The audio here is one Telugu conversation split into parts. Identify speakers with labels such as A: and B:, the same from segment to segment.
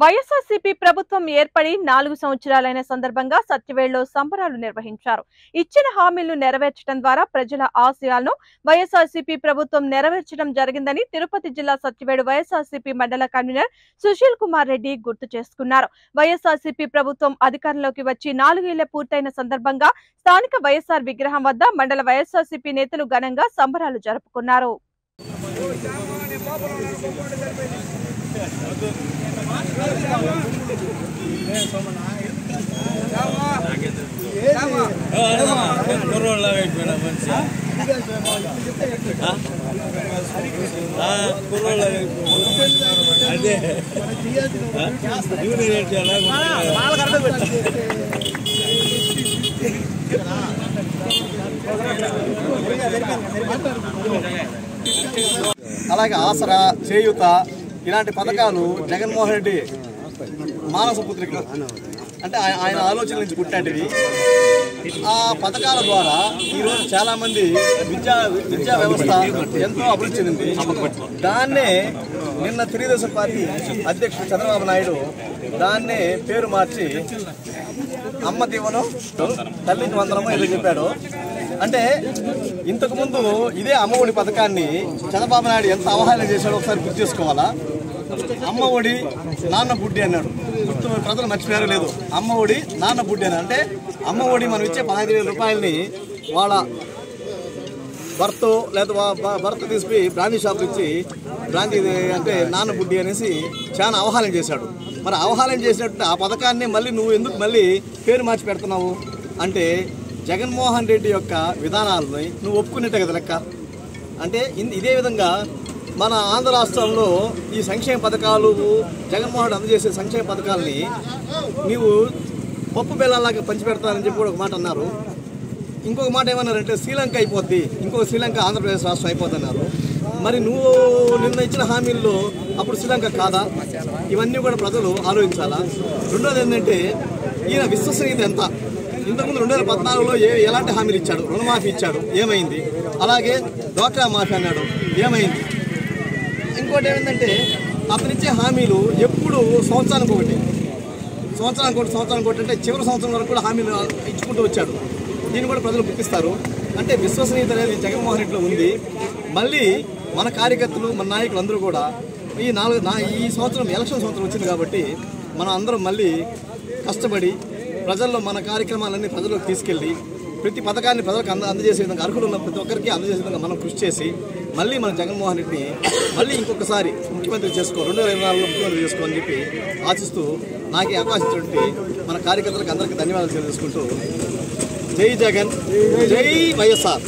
A: వైఎస్ఆర్సీపీ ప్రభుత్వం ఏర్పడి నాలుగు సంవత్సరాలైన సందర్భంగా సత్యవేడులో సంబరాలు నిర్వహించారు ఇచ్చిన హామీలను నెరవేర్చడం ద్వారా ప్రజల ఆశయాలను వైఎస్ఆర్సీపీ ప్రభుత్వం నెరవేర్చడం జరిగిందని తిరుపతి జిల్లా సత్యవేడు వైఎస్ఆర్సీపీ మండల కన్వీనర్ సుశీల్ కుమార్ రెడ్డి గుర్తు చేసుకున్నారు వైఎస్ఆర్సీపీ ప్రభుత్వం అధికారంలోకి వచ్చి నాలుగేళ్ల పూర్తయిన సందర్భంగా స్థానిక వైఎస్ఆర్ విగ్రహం వద్ద మండల వైఎస్ఆర్సీపీ నేతలు ఘనంగా సంబరాలు జరుపుకున్నారు
B: కుర్రోళ్ళ అయిపోయినా మనిషి కుర్రోళ్ళ అదే యూనియన్ ఏంటి అలా
C: అలాగే ఆసరా చేయూత ఇలాంటి పథకాలు జగన్మోహన్ రెడ్డి మానస పుత్రిక అంటే ఆయ- ఆయన ఆలోచన నుంచి పుట్టాటివి ఆ పథకాల ద్వారా ఈరోజు చాలా మంది విద్యా విద్యా వ్యవస్థ ఎంతో అభివృద్ధి చెందింది దాన్నే నిన్న తెలుగుదేశం పార్టీ అధ్యక్షుడు చంద్రబాబు నాయుడు దాన్నే పేరు మార్చి అమ్మ దీవెను తల్లికి వందనము ఇలా చెప్పాడు అంటే ఇంతకు ముందు ఇదే అమ్మఒడి పథకాన్ని చంద్రబాబు నాయుడు ఎంత అవహేళన చేశాడో ఒకసారి గుర్తు చేసుకోవాలా అమ్మ ఒడి నాన్న బుడ్డి అన్నాడు గుర్తు ప్రజలు మర్చిపోయారో లేదు అమ్మ ఒడి నాన్న బుడ్డి అన్నాడు అంటే అమ్మ ఒడి మనం ఇచ్చే పదహైదు వేల రూపాయలని వాళ్ళ భర్త లేదా వా- భ- భర్త తీసుకుపోయి బ్రాందీ షాప్ ఇచ్చి బ్రాందీ అంటే నాన్న బుడ్డి అనేసి చాలా అవహేళన చేశాడు మరి అవహేళన చేసినట్టు ఆ పథకాన్ని మళ్ళీ నువ్వు ఎందుకు మళ్ళీ పేరు మార్చి పెడుతున్నావు అంటే జగన్మోహన్ రెడ్డి యొక్క విధానాలని నువ్వు ఒప్పుకున్నట్టే కదా లెక్క అంటే ఇన్- ఇదే విధంగా మన ఆంధ్ర రాష్ట్రంలో ఈ సంక్షేమ పథకాలు జగన్మోహన్ రెడ్డి అందజేసే సంక్షేమ పథకాలని నీవు పప్పు బెల్లాలాగా పంచిపెడతానని చెప్పి కూడా ఒక మాట అన్నారు ఇంకొక మాట ఏమన్నారంటే శ్రీలంక అయిపోద్ది ఇంకొక శ్రీలంక ఆంధ్రప్రదేశ్ రాష్ట్రం అయిపోద్ది అన్నారు మరి నువ్వు నిన్న ఇచ్చిన హామీల్లో అప్పుడు శ్రీలంక కాదా ఇవన్నీ కూడా ప్రజలు ఆలోచించాలా రెండోది ఏంటంటే ఈయన విశ్వసనీయత ఎంత ఇంతకుముందు రెండు వేల పద్నాలుగులో ఏ ఎలాంటి హామీలు ఇచ్చాడు రుణమాఫీ ఇచ్చాడు ఏమైంది అలాగే డ్వాక్రా మాఫీ అన్నాడు ఏమైంది ఇంకోటి ఏమైందంటే అతను ఇచ్చే హామీలు ఎప్పుడు సంవత్సరానికి ఒకటి సంవత్సరానికి ఒకటి సంవత్సరానికి ఒకటి అంటే చివరి సంవత్సరం వరకు కూడా హామీలు ఇచ్చుకుంటూ వచ్చాడు దీన్ని కూడా ప్రజలు గుర్తిస్తారు అంటే విశ్వసనీయత అనేది జగన్మోహన్ రెడ్డిలో ఉంది మళ్ళీ మన కార్యకర్తలు మన నాయకులు అందరూ కూడా ఈ నాలుగు నా ఈ సంవత్సరం ఎలక్షన్ సంవత్సరం వచ్చింది కాబట్టి మనం అందరం మళ్ళీ కష్టపడి ప్రజల్లో మన కార్యక్రమాలన్నీ ప్రజల్లోకి తీసుకెళ్ళి ప్రతి పథకాన్ని ప్రజలకు అంద అందజేసే విధంగా అర్హులు ఉన్న ప్రతి ఒక్కరికి అందజేసే విధంగా మనం కృషి చేసి మళ్ళీ మన జగన్మోహన్ రెడ్డిని మళ్ళీ ఇంకొకసారి ముఖ్యమంత్రి చేసుకో రెండు వేల ఇరవై నాలుగులో ముఖ్యమంత్రి చేసుకో అని చెప్పి ఆశిస్తూ నాకు ఈ అవకాశం ఇచ్చినటువంటి మన కార్యకర్తలకు అందరికీ ధన్యవాదాలు తెలియజేసుకుంటూ జై జగన్ జై వైఎస్ఆర్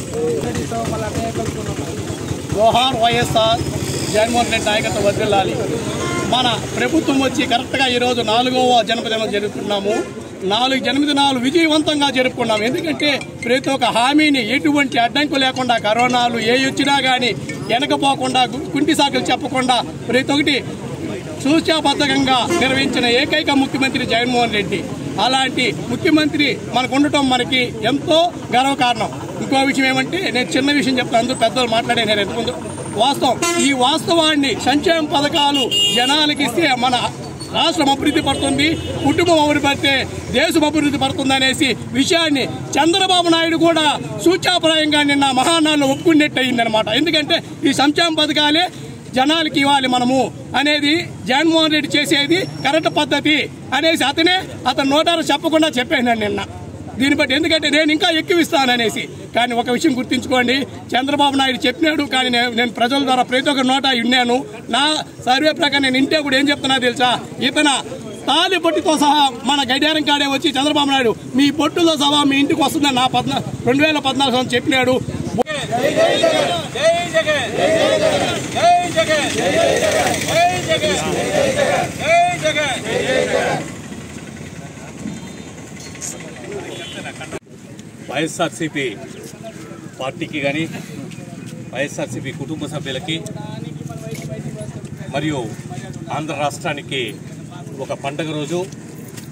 D: జోహార్ వైఎస్ఆర్ జగన్మోహన్ రెడ్డి నాయకత్వం వర్దిల్లాలి మన ప్రభుత్వం వచ్చి కరెక్ట్గా ఈరోజు నాలుగవ జన్మదినం జరుపుకున్నాము నాలుగు జన్మదినాలు విజయవంతంగా జరుపుకున్నాము ఎందుకంటే ప్రతి ఒక్క హామీని ఎటువంటి అడ్డంకు లేకుండా కరోనాలు ఏ వచ్చినా కానీ వెనకపోకుండా గు- కుంటి సాకులు చెప్పకుండా ప్రతి ఒక్కటి సూచ్యాబద్ధంగా నిర్వహించిన ఏకైక ముఖ్యమంత్రి జగన్మోహన్ రెడ్డి అలాంటి ముఖ్యమంత్రి మనకు ఉండటం మనకి ఎంతో గర్వకారణం ఇంకో విషయం ఏమంటే నేను చిన్న విషయం చెప్తాను అందరూ పెద్దలు మాట్లాడే నేను ఎంతమంది వాస్తవం ఈ వాస్తవాన్ని సంక్షేమ పథకాలు జనాలకి ఇస్తే మన రాష్ట్రం అభివృద్ధి పడుతుంది కుటుంబం అభివృద్ధి పడితే దేశం అభివృద్ధి పడుతుంది అనేసి విషయాన్ని చంద్రబాబు నాయుడు కూడా సూచాప్రాయంగా నిన్న మహానాల్లో ఒప్పుకున్నట్టు అయిందనమాట ఎందుకంటే ఈ సంక్షేమ పథకాలే జనాలకి ఇవ్వాలి మనము అనేది జగన్మోహన్ రెడ్డి చేసేది కరెక్ట్ పద్ధతి అనేసి అతనే అతను నోటారు చెప్పకుండా చెప్పాను నిన్న దీన్ని బట్టి ఎందుకంటే నేను ఇంకా ఎక్కువ ఇస్తాను అనేసి కానీ ఒక విషయం గుర్తుంచుకోండి చంద్రబాబు నాయుడు చెప్పినాడు కానీ నేను నేను ప్రజల ద్వారా ప్రతి ఒక్క నోట విన్నాను నా సర్వే ప్రకారం నేను ఇంటే కూడా ఏం చెప్తున్నా తెలుసా ఇతన తాలి బొట్టుతో సహా మన గడియారం కాడే వచ్చి చంద్రబాబు నాయుడు మీ బొట్టుతో సహా మీ ఇంటికి వస్తుందని నా పద్నా రెండు వేల పద్నాలుగు సంవత్సరం చెప్పినాడు
B: జై జగన్ జై జగన్ జై జగన్ జై జగన్ జై జగన్ వైఎస్ఆర్సీపీ పార్టీకి కానీ వైఎస్ఆర్సీపీ కుటుంబ సభ్యులకి మరియు ఆంధ్ర రాష్ట్రానికి ఒక పండగ రోజు